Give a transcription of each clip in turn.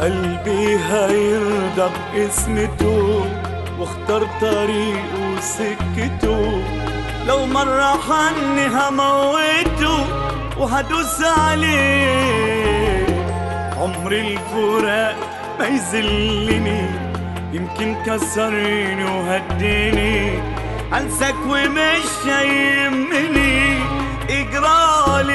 قلبي هيرضى باسمته واختار طريقه وسكته لو مرة حني هموته وهدوس عليه عمر الفراق ما يذلني يمكن كسرني وهديني انساك ومش هيهمني اجرالي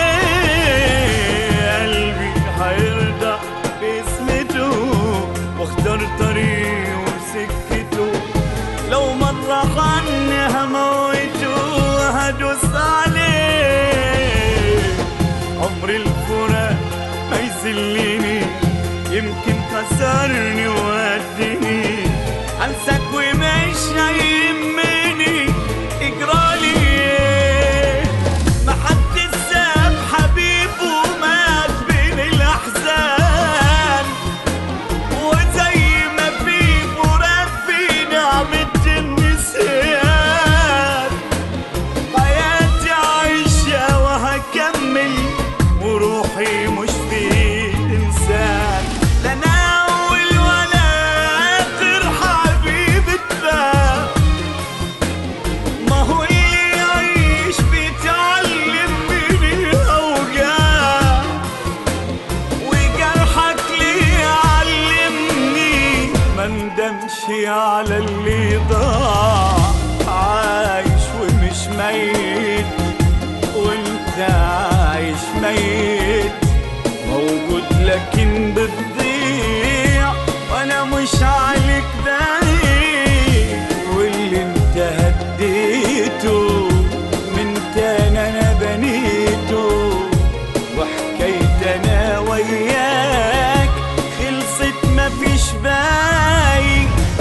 ايه قلبي هيرضى باسمته واختار طريقه وسكته لو مرة حن هموته هدوس عليه عمر الفراق ما يذلني يمكن كسرني وودني انساك ومش هيهمني اجرالي ايه ما حد ساب حبيبه مات بين الاحزان وزي ما في فراق في نعمة النسيان حياتي عايشة وهكمل وروحي مش في إنسان لا أنا أول ولا آخر حبيب اتباع ما هو اللي يعيش بيتعلم من الأوجاع وجرحك ليه علمني ما ندمش على اللي ضاع عايش ومش ميت وانت عايش ميت موجود لكن بتضيع وانا مش عليك دايق واللي انت هديته من تاني انا بنيته وحكاية انا وياك خلصت مفيش باقي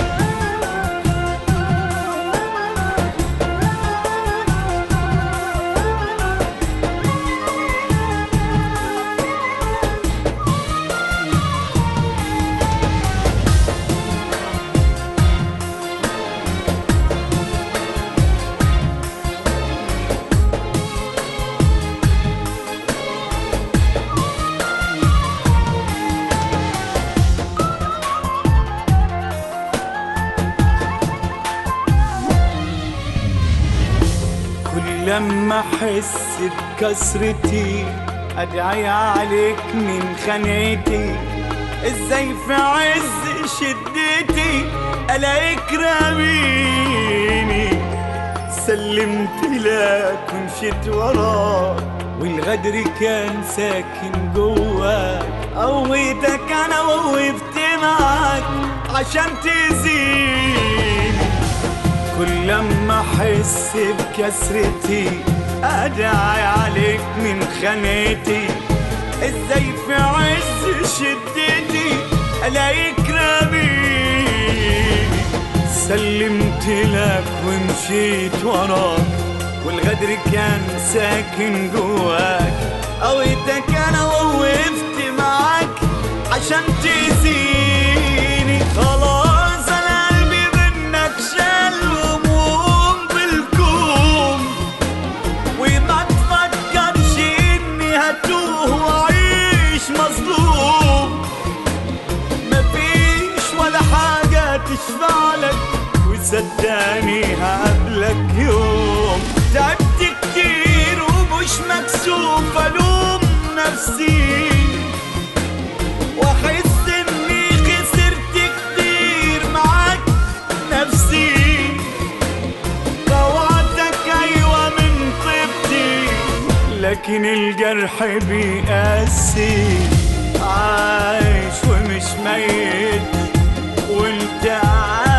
كل لما احس بكسرتي ادعي عليك من خنيتي ازاي في عز شدتي الاقيك راميني سلمت لك ومشيت وراك والغدر كان ساكن جواك قويتك انا وقفت معاك عشان تزيني كل لما احس بكسرتي ادعي عليك من خانتي ازاي في عز شدتي الاقيك راميني سلمت لك ومشيت وراك والغدر كان ساكن جواك قويتك انا ووقفت معاك عشان تزيني خلاص انا قلبي منك شال هموم بالكوم وما تفكرش اني هتوه واعيش مظلوم مفيش ولا حاجة تشفع لك وصدقني هقابلك يوم تعبت كتير ومش مكسوف الوم نفسي واحس اني خسرت كتير معاك نفسي طوعتك ايوه من طيبتي لكن الجرح بيقاسي عايش ومش ميت وانت عايش